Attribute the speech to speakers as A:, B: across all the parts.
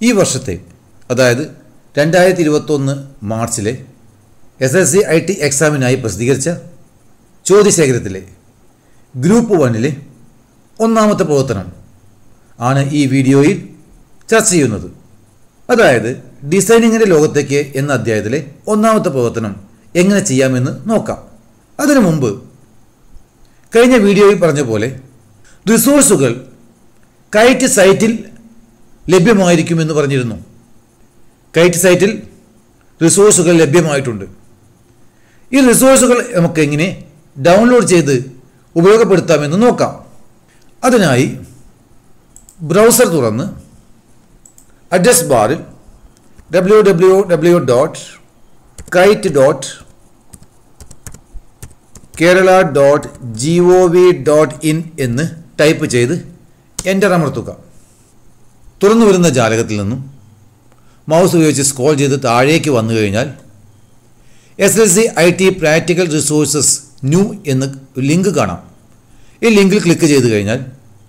A: ഈ വർഷത്തെ അതായത് രണ്ടായിരത്തി ഇരുപത്തൊന്ന് മാർച്ചിലെ S S C I T എക്സാമിനായി പ്രസിദ്ധീകരിച്ച ചോദ്യശേഖരത്തിലെ ഗ്രൂപ്പ് വണ്ണിലെ ഒന്നാമത്തെ പ്രവർത്തനം ആണ് ഈ വീഡിയോയിൽ ചർച്ച ചെയ്യുന്നത് അതായത് ഡിസൈനിങ്ങിൻ്റെ ലോകത്തേക്ക് എന്ന അധ്യായത്തിലെ ഒന്നാമത്തെ പ്രവർത്തനം എങ്ങനെ ചെയ്യാമെന്ന് നോക്കാം അതിനു മുമ്പ് കഴിഞ്ഞ വീഡിയോയിൽ പറഞ്ഞ പോലെ റിസോഴ്സുകൾ കൈറ്റ് സൈറ്റിൽ ലഭ്യമായിരിക്കുമെന്ന് പറഞ്ഞിരുന്നു കൈറ്റ് സൈറ്റിൽ റിസോഴ്സുകൾ ലഭ്യമായിട്ടുണ്ട് ഈ റിസോഴ്സുകൾ നമുക്ക് എങ്ങനെ ഡൗൺലോഡ് ചെയ്ത് ഉപയോഗപ്പെടുത്താമെന്ന് നോക്കാം അതിനായി ബ്രൗസർ തുറന്ന് അഡ്രസ് ബാറിൽ W W W dot kite dot Kerala dot G O V dot in എന്ന് ടൈപ്പ് ചെയ്ത് എൻ്റർ അമർത്തുക തുറന്നു വരുന്ന ജാലകത്തിൽ നിന്നും മൗസ് ഉപയോഗിച്ച് സ്ക്രോൾ ചെയ്ത് താഴേക്ക് വന്നു കഴിഞ്ഞാൽ S L C I T practical resources new എന്ന് ലിങ്ക് കാണാം ഈ ലിങ്കിൽ ക്ലിക്ക് ചെയ്ത് കഴിഞ്ഞാൽ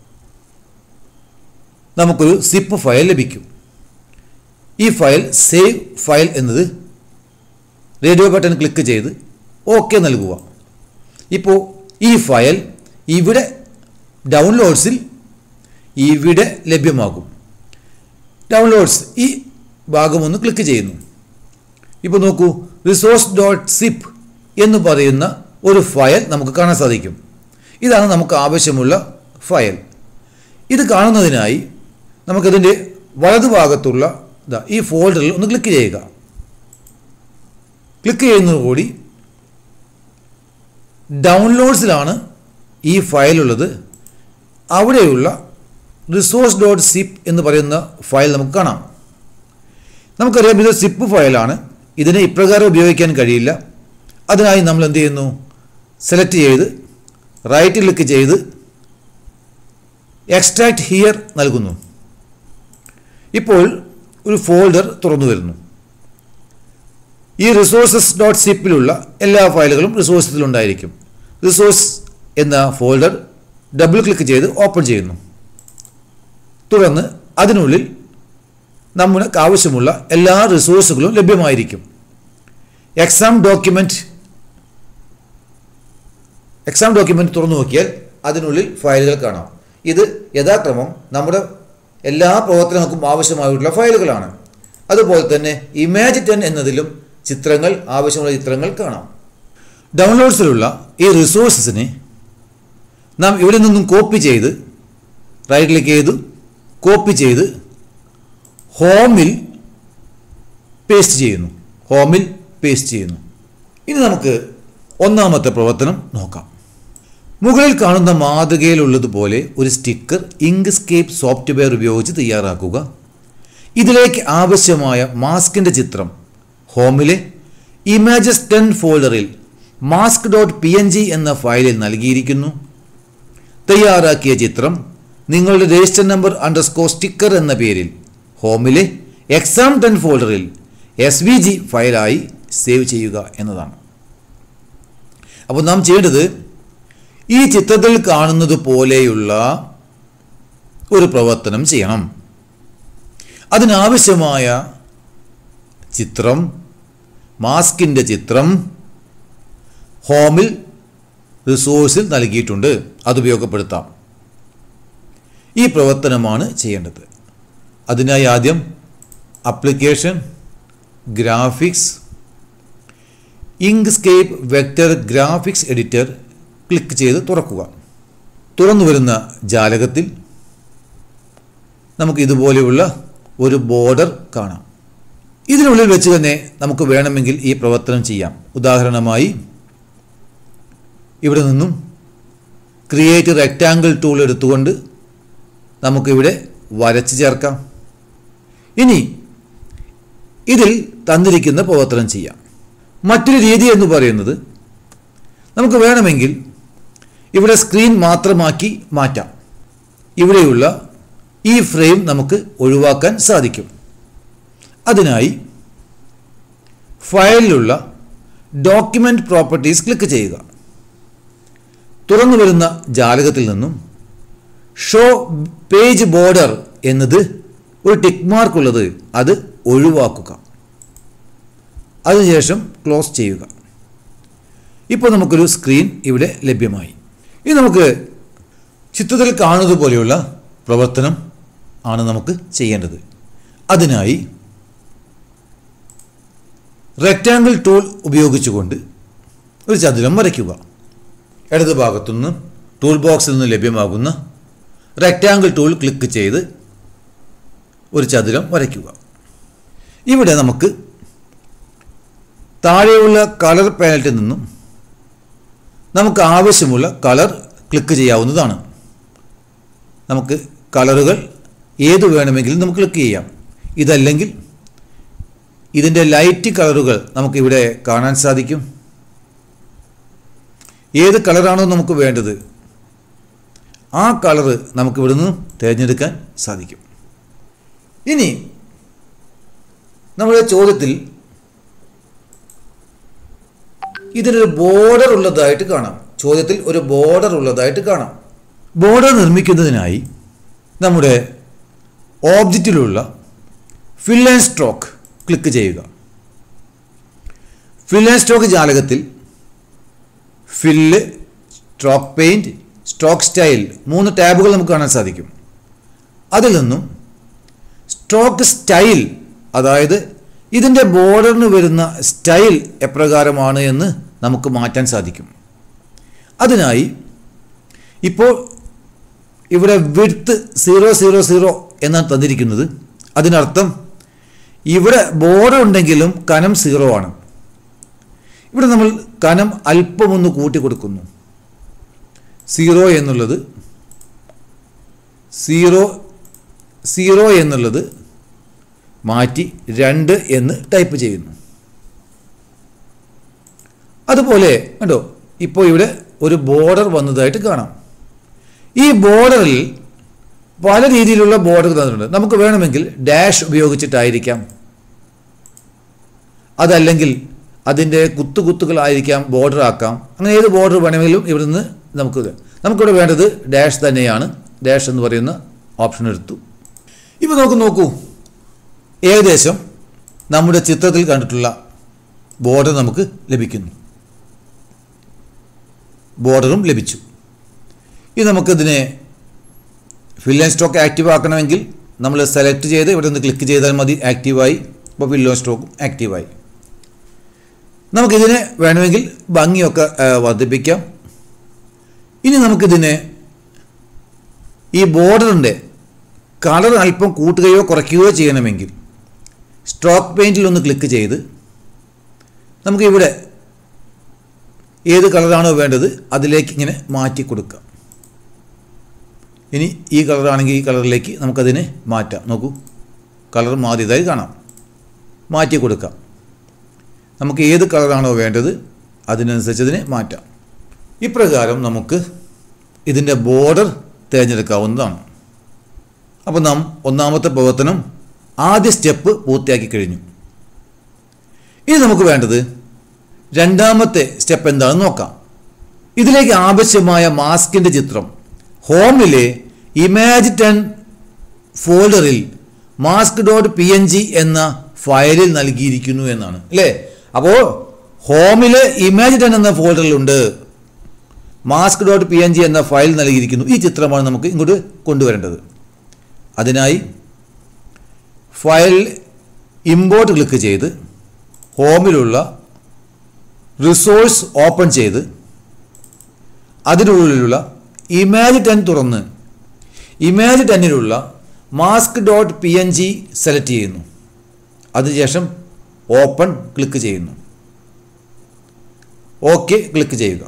A: നമുക്കൊരു സിപ്പ് ഫയൽ ലഭിക്കും ഈ ഫയൽ സേവ് ഫയൽ എന്നത് റേഡിയോ ബട്ടൺ ക്ലിക്ക് ചെയ്ത് ഓക്കെ നൽകുക ഇപ്പോൾ ഈ ഫയൽ ഇവിടെ ഡൗൺലോഡ്സിൽ ഇവിടെ ലഭ്യമാകും ഡൗൺലോഡ്സ് ഈ ഭാഗം ഒന്ന് ക്ലിക്ക് ചെയ്യുന്നു ഇപ്പോൾ നോക്കൂ റിസോഴ്സ് ഡോട്ട് സിപ്പ് എന്ന് പറയുന്ന ഒരു ഫയൽ നമുക്ക് കാണാൻ സാധിക്കും ഇതാണ് നമുക്ക് ആവശ്യമുള്ള ഫയൽ ഇത് കാണുന്നതിനായി നമുക്കതിൻ്റെ വലതുഭാഗത്തുള്ള ഇതാ ഈ ഫോൾഡറിൽ ഒന്ന് ക്ലിക്ക് ചെയ്യുക ക്ലിക്ക് ചെയ്യുന്നതോടുകൂടി ഡൗൺലോഡ്സിലാണ് ഈ ഫയലുള്ളത് അവിടെയുള്ള റിസോഴ്സ് ഡോട്ട് സിപ്പ് എന്ന് പറയുന്ന ഫയൽ നമുക്ക് കാണാം നമുക്കറിയാം ഇത് സിപ്പ് ഫയലാണ് ഇതിനെ ഇപ്രകാരം ഉപയോഗിക്കാൻ കഴിയില്ല അതിനായി നമ്മൾ എന്ത് ചെയ്യുന്നു സെലക്ട് ചെയ്ത് റൈറ്റ് ക്ലിക്ക് ചെയ്ത് എക്സ്ട്രാക്ട് ഹിയർ നൽകുന്നു ഇപ്പോൾ ഒരു ഫോൾഡർ തുറന്നു വരുന്നു ഈ റിസോഴ്സസ് ഡോട്ട് സിപ്പിലുള്ള എല്ലാ ഫയലുകളും റിസോഴ്സസിലുണ്ടായിരിക്കും റിസോഴ്സ് എന്ന ഫോൾഡർ ഡബിൾ ക്ലിക്ക് ചെയ്ത് ഓപ്പൺ ചെയ്യുന്നു തുടർന്ന് അതിനുള്ളിൽ നമുക്ക് ആവശ്യമുള്ള എല്ലാ റിസോഴ്സുകളും ലഭ്യമായിരിക്കും എക്സാം ഡോക്യുമെൻറ്റ് എക്സാം ഡോക്യുമെൻറ്റ് തുറന്നു നോക്കിയാൽ അതിനുള്ളിൽ ഫയലുകൾ കാണാം ഇത് യഥാക്രമം നമ്മുടെ എല്ലാ പ്രവർത്തനങ്ങൾക്കും ആവശ്യമായിട്ടുള്ള ഫയലുകളാണ് അതുപോലെ തന്നെ ഇമേജ് ടെൻ എന്നതിലും ചിത്രങ്ങൾ ആവശ്യമുള്ള ചിത്രങ്ങൾ കാണാം ഡൗൺലോഡ്സിലുള്ള ഈ റിസോഴ്സസിനെ നാം ഇവിടെ നിന്നും കോപ്പി ചെയ്ത് റൈറ്റ് ക്ലിക്ക് ചെയ്തു കോപ്പി ചെയ്ത് ഹോമിൽ പേസ്റ്റ് ചെയ്യുന്നു ഹോമിൽ പേസ്റ്റ് ചെയ്യുന്നു ഇനി നമുക്ക് ഒന്നാമത്തെ പ്രവർത്തനം നോക്കാം മുകളിൽ കാണുന്ന മാതൃകയിലുള്ളതുപോലെ ഒരു സ്റ്റിക്കർ ഇങ്ക്സ്കേപ്പ് സോഫ്റ്റ്വെയർ ഉപയോഗിച്ച് തയ്യാറാക്കുക ഇതിലേക്ക് ആവശ്യമായ മാസ്കിൻ്റെ ചിത്രം ഹോമിലെ ഇമേജസ് ടെൻ ഫോൾഡറിൽ mask dot P N G എന്ന ഫയലിൽ നൽകിയിരിക്കുന്നു തയ്യാറാക്കിയ ചിത്രം നിങ്ങളുടെ രജിസ്റ്റർ നമ്പർ അണ്ടർസ്കോർ സ്റ്റിക്കർ എന്ന പേരിൽ ഹോമിലെ എക്സാം ടെൻ ഫോൾഡറിൽ എസ് വി ജി ഫയലായി സേവ് ചെയ്യുക എന്നതാണ് അപ്പോൾ നാം ചെയ്യേണ്ടത് ഈ ചിത്രത്തിൽ കാണുന്നത് പോലെയുള്ള ഒരു പ്രവർത്തനം ചെയ്യണം അതിനാവശ്യമായ ചിത്രം മാസ്കിൻ്റെ ചിത്രം ഹോമിൽ റിസോഴ്സിൽ നൽകിയിട്ടുണ്ട് അത് ഉപയോഗപ്പെടുത്താം ഈ പ്രവർത്തനമാണ് ചെയ്യേണ്ടത് അതിനായി ആദ്യം application graphics Inkscape vector graphics editor click ചെയ്ത് തുറക്കുക തുറന്നു വരുന്ന ജാലകത്തിൽ നമുക്ക് ഇതുപോലെയുള്ള ഒരു ബോർഡർ കാണാം ഇതിനുള്ളിൽ വെച്ച് തന്നെ നമുക്ക് വേണമെങ്കിൽ ഈ പ്രവർത്തനം ചെയ്യാം ഉദാഹരണമായി ഇവിടെ നിന്നും ക്രിയേറ്റ് റെക്റ്റാങ്കിൾ ടൂൾ എടുത്തുകൊണ്ട് നമുക്കിവിടെ വരച്ച് ചേർക്കാം ഇനി ഇതിൽ തന്നിരിക്കുന്ന പ്രവർത്തനം ചെയ്യാം മറ്റൊരു രീതി എന്ന് പറയുന്നത് നമുക്ക് വേണമെങ്കിൽ ഇവിടെ സ്ക്രീൻ മാത്രമാക്കി മാറ്റാം ഇവിടെയുള്ള ഈ ഫ്രെയിം നമുക്ക് ഒഴിവാക്കാൻ സാധിക്കും അതിനായി ഫയലിലുള്ള ഡോക്യുമെൻ്റ് പ്രോപ്പർട്ടീസ് ക്ലിക്ക് ചെയ്യുക തുറന്നു വരുന്ന ജാലകത്തിൽ നിന്നും ഷോ പേജ് ബോർഡർ എന്നത് ഒരു ടിക്ക് മാർക്ക് ഉള്ളത് അത് ഒഴിവാക്കുക അതിനുശേഷം ക്ലോസ് ചെയ്യുക ഇപ്പോൾ നമുക്കൊരു സ്ക്രീൻ ഇവിടെ ലഭ്യമായി ഇനി നമുക്ക് ചിത്രത്തിൽ കാണുന്നത് പോലെയുള്ള പ്രവർത്തനം ആണ് നമുക്ക് ചെയ്യേണ്ടത് അതിനായി റെക്റ്റാങ്കിൾ ടൂൾ ഉപയോഗിച്ചുകൊണ്ട് ഒരു ചതുരം വരയ്ക്കുക ഇടത് ഭാഗത്തുനിന്ന് ടൂൾ ബോക്സിൽ നിന്ന് ലഭ്യമാകുന്ന റെക്റ്റാങ്കിൾ ടൂൾ ക്ലിക്ക് ചെയ്ത് ഒരു ചതുരം വരയ്ക്കുക ഇവിടെ നമുക്ക് താഴെയുള്ള കളർ പാനറ്റിൽ നിന്നും നമുക്ക് ആവശ്യമുള്ള കളർ ക്ലിക്ക് ചെയ്യാവുന്നതാണ് നമുക്ക് കളറുകൾ ഏത് വേണമെങ്കിലും നമുക്ക് ക്ലിക്ക് ചെയ്യാം ഇതല്ലെങ്കിൽ ഇതിൻ്റെ ലൈറ്റ് കളറുകൾ നമുക്കിവിടെ കാണാൻ സാധിക്കും ഏത് കളറാണോ നമുക്ക് വേണ്ടത് ആ കളറ് നമുക്ക് ഇവിടുന്ന് തിരഞ്ഞെടുക്കാൻ സാധിക്കും ഇനി നമ്മുടെ ചോദ്യത്തിൽ ഇതിനൊരു ബോർഡർ ഉള്ളതായിട്ട് കാണാം ചോദ്യത്തിൽ ഒരു ബോർഡർ ഉള്ളതായിട്ട് കാണാം ബോർഡർ നിർമ്മിക്കുന്നതിനായി നമ്മുടെ ഓബ്ജക്റ്റിലുള്ള ഫിൽ ആൻഡ് സ്ട്രോക്ക് ക്ലിക്ക് ചെയ്യുക ഫിൽ ആൻഡ് സ്ട്രോക്ക് ജാലകത്തിൽ fill stroke paint stroke style മൂന്ന് ടാബുകൾ നമുക്ക് കാണാൻ സാധിക്കും അതിൽ നിന്നും സ്ട്രോക്ക് സ്റ്റൈൽ അതായത് ഇതിൻ്റെ ബോർഡറിന് വരുന്ന സ്റ്റൈൽ എപ്രകാരമാണ് എന്ന് നമുക്ക് മാറ്റാൻ സാധിക്കും അതിനായി ഇപ്പോൾ ഇവിടെ വിഡ്ത്ത് സീറോ സീറോ സീറോ എന്നാണ് തന്നിരിക്കുന്നത് അതിനർത്ഥം ഇവിടെ ബോർഡർ ഉണ്ടെങ്കിലും കനം സീറോ ആണ് ഇവിടെ നമ്മൾ കനം അല്പമൊന്ന് കൂട്ടി കൊടുക്കുന്നു സീറോ എന്നുള്ളത് സീറോ സീറോ എന്നുള്ളത് മാറ്റി രണ്ട് എന്ന് ടൈപ്പ് ചെയ്യുന്നു അതുപോലെ കണ്ടോ ഇപ്പോൾ ഇവിടെ ഒരു ബോർഡർ വന്നതായിട്ട് കാണാം ഈ ബോർഡറിൽ പല രീതിയിലുള്ള ബോർഡർ തന്നിട്ടുണ്ട് നമുക്ക് വേണമെങ്കിൽ ഡാഷ് ഉപയോഗിച്ചിട്ടായിരിക്കാം അതല്ലെങ്കിൽ അതിൻ്റെ കുത്തുകുത്തുകളായിരിക്കാം ബോർഡർ ആക്കാം അങ്ങനെ ഏത് ബോർഡർ വേണമെങ്കിലും ഇവിടുന്ന് നമുക്ക് നമുക്കിവിടെ വേണ്ടത് ഡാഷ് തന്നെയാണ് ഡാഷ് എന്ന് പറയുന്ന ഓപ്ഷൻ എടുത്തു ഇപ്പോൾ നമുക്ക് നോക്കൂ ഏകദേശം നമ്മുടെ ചിത്രത്തിൽ കണ്ടിട്ടുള്ള ബോർഡർ നമുക്ക് ലഭിക്കുന്നു ബോർഡറും ലഭിച്ചു ഇനി നമുക്കിതിനെ ഫിൽ ആൻഡ് സ്റ്റോക്ക് ആക്റ്റീവ് ആക്കണമെങ്കിൽ നമ്മൾ സെലക്ട് ചെയ്ത് ഇവിടെ നിന്ന് ക്ലിക്ക് ചെയ്താൽ മതി ആക്റ്റീവായി ഇപ്പോൾ ഫിൽ ആൻഡ് സ്റ്റോക്കും ആക്റ്റീവായി നമുക്കിതിനെ വേണമെങ്കിൽ ഭംഗിയൊക്കെ ആ, വർദ്ധിപ്പിക്കാം ഇനി നമുക്കിതിനെ ഈ ബോർഡറിൻ്റെ കളർ അല്പം കൂട്ടുകയോ കുറയ്ക്കുകയോ ചെയ്യണമെങ്കിൽ സ്ട്രോക്ക് പെയിൻറ്റിൽ ഒന്ന് ക്ലിക്ക് ചെയ്ത് നമുക്ക് ഇവിടെ ഏത് കളറാണോ വേണ്ടത് അതിലേക്ക് ഇങ്ങനെ മാറ്റി കൊടുക്കാം ഇനി ഈ കളറാണെങ്കിൽ ഈ കളറിലേക്ക് നമുക്കതിനെ മാറ്റാം നോക്കൂ കളർ മാറിയതായി കാണാം മാറ്റി കൊടുക്കാം നമുക്ക് ഏത് കളറാണോ വേണ്ടത് അതിനനുസരിച്ച് അതിനെ മാറ്റാം ഇപ്രകാരം നമുക്ക് ഇതിൻ്റെ ബോർഡർ തിരഞ്ഞെടുക്കാവുന്നതാണ് അപ്പോൾ നാം ഒന്നാമത്തെ പ്രവർത്തനം ആദ്യ സ്റ്റെപ്പ് പൂർത്തിയാക്കി കഴിഞ്ഞു ഇനി നമുക്ക് വേണ്ടത് രണ്ടാമത്തെ സ്റ്റെപ്പ് എന്താണെന്ന് നോക്കാം ഇതിലേക്ക് ആവശ്യമായ മാസ്കിൻ്റെ ചിത്രം ഹോമിലെ ഇമാജ് ടെൻ ഫോൾഡറിൽ mask dot P N G എന്ന ഫയലിൽ നൽകിയിരിക്കുന്നു എന്നാണ് അല്ലേ അപ്പോൾ ഹോമിലെ ഇമാജ് ടെൻ എന്ന ഫോൾഡറിലുണ്ട് mask dot P N G എന്ന ഫയൽ നൽകിയിരിക്കുന്നു ഈ ചിത്രമാണ് നമുക്ക് ഇങ്ങോട്ട് കൊണ്ടുവരേണ്ടത് അതിനായി ഫയൽ ഇമ്പോർട്ട് ക്ലിക്ക് ചെയ്ത് ഹോമിലുള്ള റിസോഴ്സ് ഓപ്പൺ ചെയ്ത് അതിനുള്ളിലുള്ള ഇമേജ് ടെൻ തുറന്ന് ഇമേജ് ടെന്നിലുള്ള mask dot P N G select ചെയ്യുന്നു അതിനുശേഷം ഓപ്പൺ ക്ലിക്ക് ചെയ്യുന്നു ഓക്കെ ക്ലിക്ക് ചെയ്യുക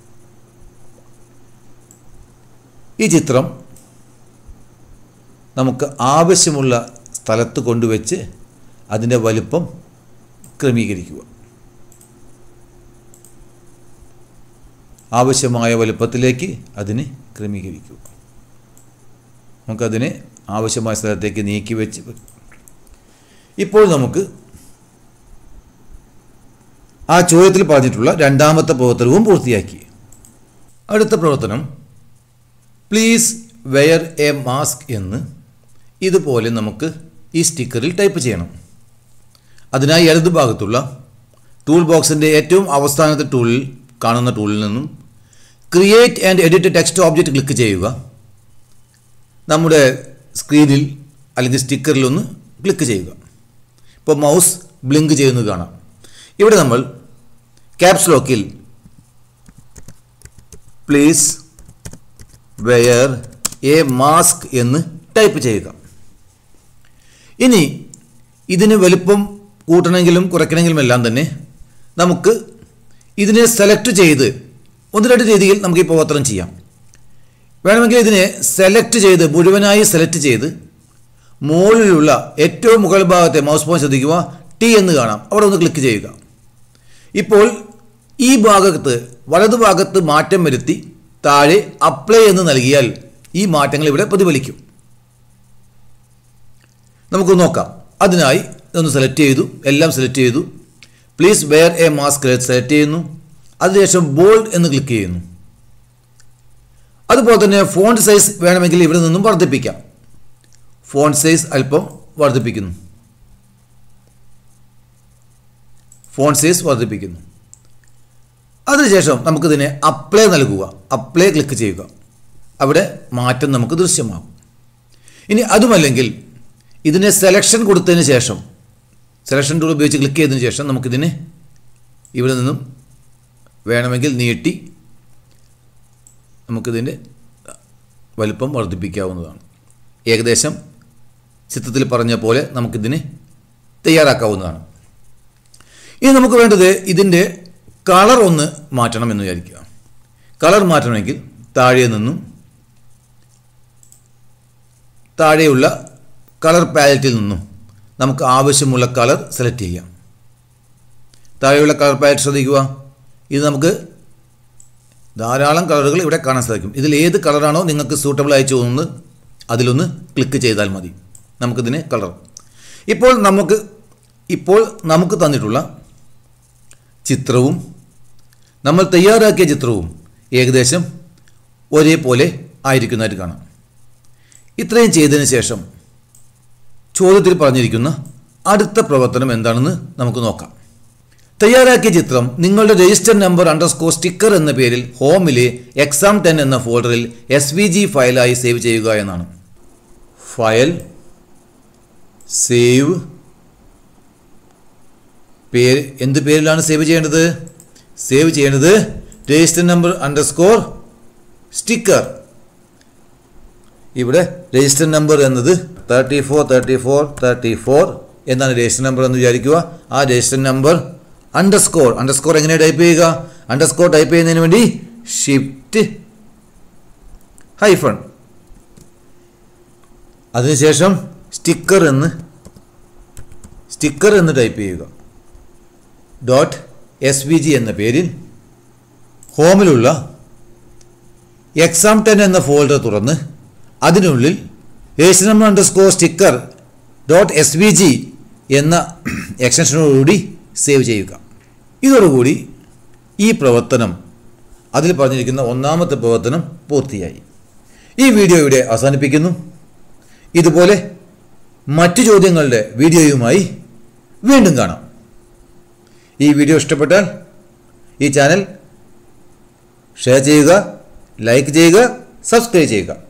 A: ഈ ചിത്രം നമുക്ക് ആവശ്യമുള്ള സ്ഥലത്ത് കൊണ്ടുവച്ച് അതിൻ്റെ വലിപ്പം ക്രമീകരിക്കുക ആവശ്യമായ വലുപ്പത്തിലേക്ക് അതിനെ ക്രമീകരിക്കുക നമുക്കതിനെ ആവശ്യമായ സ്ഥലത്തേക്ക് നീക്കി വെച്ച് ഇപ്പോൾ നമുക്ക് ആ ചോദ്യത്തിൽ പറഞ്ഞിട്ടുള്ള രണ്ടാമത്തെ പ്രവർത്തനവും പൂർത്തിയാക്കി അടുത്ത പ്രവർത്തനം പ്ലീസ് വെയർ എ മാസ്ക് എന്ന് ഇതുപോലെ നമുക്ക് ഈ സ്റ്റിക്കറിൽ ടൈപ്പ് ചെയ്യണം അതിനായി ഇടതു ഭാഗത്തുള്ള ടൂൾ ബോക്സിൻ്റെ ഏറ്റവും അവസാനത്തെ ടൂളിൽ കാണുന്ന ടൂളിൽ നിന്നും create and edit text object click ചെയ്യുക നമ്മുടെ സ്ക്രീനിൽ അല്ലെങ്കിൽ സ്റ്റിക്കറിൽ ഒന്ന് ക്ലിക്ക് ചെയ്യുക ഇപ്പോൾ മൗസ് ബ്ലിങ്ക് ചെയ്യുന്നത് കാണാം ഇവിടെ നമ്മൾ ക്യാപ്സ് ലോക്കിൽ പ്ലീസ് വെയർ എ മാസ്ക് എന്ന് ടൈപ്പ് ചെയ്യുക ഇനി ഇതിന് വലുപ്പം കൂട്ടണമെങ്കിലും കുറയ്ക്കണമെങ്കിലും എല്ലാം തന്നെ നമുക്ക് ഇതിനെ സെലക്ട് ചെയ്ത് ഒന്ന് രണ്ട് രീതിയിൽ നമുക്ക് ഈ പ്രവർത്തനം ചെയ്യാം വേണമെങ്കിൽ ഇതിനെ സെലക്ട് ചെയ്ത് മുഴുവനായി സെലക്ട് ചെയ്ത് മുകളിലുള്ള ഏറ്റവും മുകൾ ഭാഗത്തെ മൗസ് പോയിന്റ് ശ്രദ്ധിക്കുക ടി എന്ന് കാണാം അവിടെ ഒന്ന് ക്ലിക്ക് ചെയ്യുക ഇപ്പോൾ ഈ ഭാഗത്ത് വലതുഭാഗത്ത് മാറ്റം വരുത്തി താഴെ അപ്ലൈ എന്ന് നൽകിയാൽ ഈ മാറ്റങ്ങൾ ഇവിടെ പ്രതിഫലിക്കും നമുക്ക് നോക്കാം അതിനായി ഇതൊന്ന് സെലക്ട് ചെയ്തു എല്ലാം സെലക്ട് ചെയ്തു please wear a mask select ചെയ്യുന്നു അതിനുശേഷം ബോൾഡ് എന്ന് ക്ലിക്ക് ചെയ്യുന്നു അതുപോലെ തന്നെ ഫോണ്ട് സൈസ് വേണമെങ്കിൽ ഇവിടെ നിന്നും വർദ്ധിപ്പിക്കാം ഫോണ്ട് സൈസ് അല്പം വർദ്ധിപ്പിക്കുന്നു ഫോണ്ട് സൈസ് വർദ്ധിപ്പിക്കുന്നു അതിനുശേഷം നമുക്കിതിനെ അപ്ലൈ നൽകുക അപ്ലൈ ക്ലിക്ക് ചെയ്യുക അവിടെ മാറ്റം നമുക്ക് ദൃശ്യമാകും ഇനി അതുമല്ലെങ്കിൽ ഇതിനെ സെലക്ഷൻ കൊടുത്തതിന് ശേഷം സെലക്ഷൻ ടൂൾ ഉപയോഗിച്ച് ക്ലിക്ക് ചെയ്തതിന് ശേഷം നമുക്കിതിനെ ഇവിടെ നിന്നും വേണമെങ്കിൽ നീട്ടി നമുക്കിതിൻ്റെ വലിപ്പം വർദ്ധിപ്പിക്കാവുന്നതാണ് ഏകദേശം ചിത്രത്തിൽ പറഞ്ഞ പോലെ നമുക്കിതിനെ തയ്യാറാക്കാവുന്നതാണ് ഇനി നമുക്ക് വേണ്ടത് ഇതിൻ്റെ കളർ ഒന്ന് മാറ്റണം എന്ന് വിചാരിക്കുക കളർ മാറ്റണമെങ്കിൽ താഴെ നിന്നും താഴെയുള്ള കളർ പാലറ്റിൽ നിന്നും നമുക്ക് ആവശ്യമുള്ള കളർ സെലക്ട് ചെയ്യാം താഴെയുള്ള കളർ പാലറ്റ് ശ്രദ്ധിക്കുക ഇത് നമുക്ക് ധാരാളം കളറുകൾ ഇവിടെ കാണാൻ സാധിക്കും ഇതിൽ ഏത് കളറാണോ നിങ്ങൾക്ക് സൂട്ടബിൾ ആയി തോന്നുന്നത് അതിലൊന്ന് ക്ലിക്ക് ചെയ്താൽ മതി നമുക്കിതിന് കളർ ഇപ്പോൾ നമുക്ക് ഇപ്പോൾ നമുക്ക് തന്നിട്ടുള്ള ചിത്രവും നമ്മൾ തയ്യാറാക്കിയ ചിത്രവും ഏകദേശം ഒരേപോലെ ആയിരിക്കുന്നതായിട്ട് കാണാം ഇത്രയും ചെയ്തതിന് ശേഷം ചോദ്യത്തിൽ പറഞ്ഞിരിക്കുന്ന അടുത്ത പ്രവർത്തനം എന്താണെന്ന് നമുക്ക് നോക്കാം തയ്യാറാക്കിയ ചിത്രം നിങ്ങളുടെ രജിസ്റ്റർ നമ്പർ അണ്ടർസ്കോർ സ്റ്റിക്കർ എന്ന പേരിൽ ഹോമിലെ എക്സാം ടെൻ എന്ന ഫോൾഡറിൽ എസ് വി ജി ഫയലായി സേവ് ചെയ്യുക എന്നാണ് ഫയൽ സേവ് പേര് എന്ത് പേരിലാണ് സേവ് ചെയ്യേണ്ടത് സേവ് ചെയ്യേണ്ടത് രജിസ്റ്റർ നമ്പർ അണ്ടർസ്കോർ സ്റ്റിക്കർ ഇവിടെ രജിസ്റ്റർ നമ്പർ എന്നത് thirty four thirty four thirty four എന്നാണ് രജിസ്റ്റർ നമ്പർ എന്ന് വിചാരിക്കുക ആ രജിസ്റ്റർ നമ്പർ അണ്ടർസ്കോർ അണ്ടർസ്കോർ എങ്ങനെ ടൈപ്പ് ചെയ്യുക അണ്ടർസ്കോർ ടൈപ്പ് ചെയ്യുന്നതിന് വേണ്ടി ഷിഫ്റ്റ് ഹൈഫൺ അതിനുശേഷം സ്റ്റിക്കർ എന്ന് സ്റ്റിക്കർ എന്ന് ടൈപ്പ് ചെയ്യുക ഡോട്ട് എസ് വി ജി എന്ന പേരിൽ ഹോമിലുള്ള എക്സാം ടെൻ എന്ന ഫോൾഡർ തുറന്ന് അതിനുള്ളിൽ register number underscore sticker dot S V G എന്ന എക്സ്റ്റൻഷനോടുകൂടി സേവ് ചെയ്യുക ഇതോടുകൂടി ഈ പ്രവർത്തനം അതിൽ പറഞ്ഞിരിക്കുന്ന ഒന്നാമത്തെ പ്രവർത്തനം പൂർത്തിയായി ഈ വീഡിയോ ഇവിടെ അവസാനിപ്പിക്കുന്നു ഇതുപോലെ മറ്റു ചോദ്യങ്ങളുടെ വീഡിയോയുമായി വീണ്ടും കാണാം ഈ വീഡിയോ ഇഷ്ടപ്പെട്ടാൽ ഈ ചാനൽ ഷെയർ ചെയ്യുക ലൈക്ക് ചെയ്യുക സബ്സ്ക്രൈബ് ചെയ്യുക